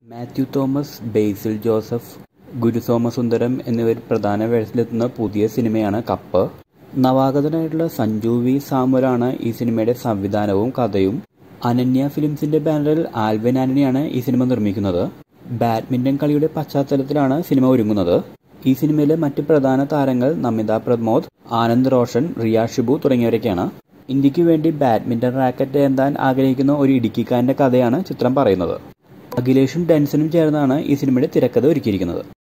മാത്യു തോമസ് ബേസിൽ ജോസഫ് ഗുരുസോമസുന്ദരം എന്നിവർ പ്രധാന വേഷത്തിലെത്തുന്ന പുതിയ സിനിമയാണ് കപ്പ് നവാഗതനായിട്ടുള്ള സഞ്ജു വി സാമുലാണ് ഈ സിനിമയുടെ സംവിധാനവും കഥയും അനന്യ ഫിലിംസിന്റെ ബാനറിൽ ആൽവിൻ ആന്റണിയാണ് ഈ സിനിമ നിർമ്മിക്കുന്നത് ബാഡ്മിന്റൺ കളിയുടെ പശ്ചാത്തലത്തിലാണ് സിനിമ ഒരുങ്ങുന്നത് ഈ സിനിമയിലെ മറ്റ് പ്രധാന താരങ്ങൾ നമിത പ്രമോദ് ആനന്ദ് റോഷൻ റിയ ഷിബു തുടങ്ങിയവരൊക്കെയാണ് ഇന്ത്യക്ക് വേണ്ടി ബാഡ്മിന്റൺ റാക്കറ്റ് ഏന്താൻ ആഗ്രഹിക്കുന്ന ഒരു ഇടുക്കിക്കാരന്റെ കഥയാണ് ചിത്രം പറയുന്നത് അഖിലേഷും ഡെൻസനും ചേർന്നാണ് ഈ സിനിമയുടെ തിരക്കഥ ഒരുക്കിയിരിക്കുന്നത്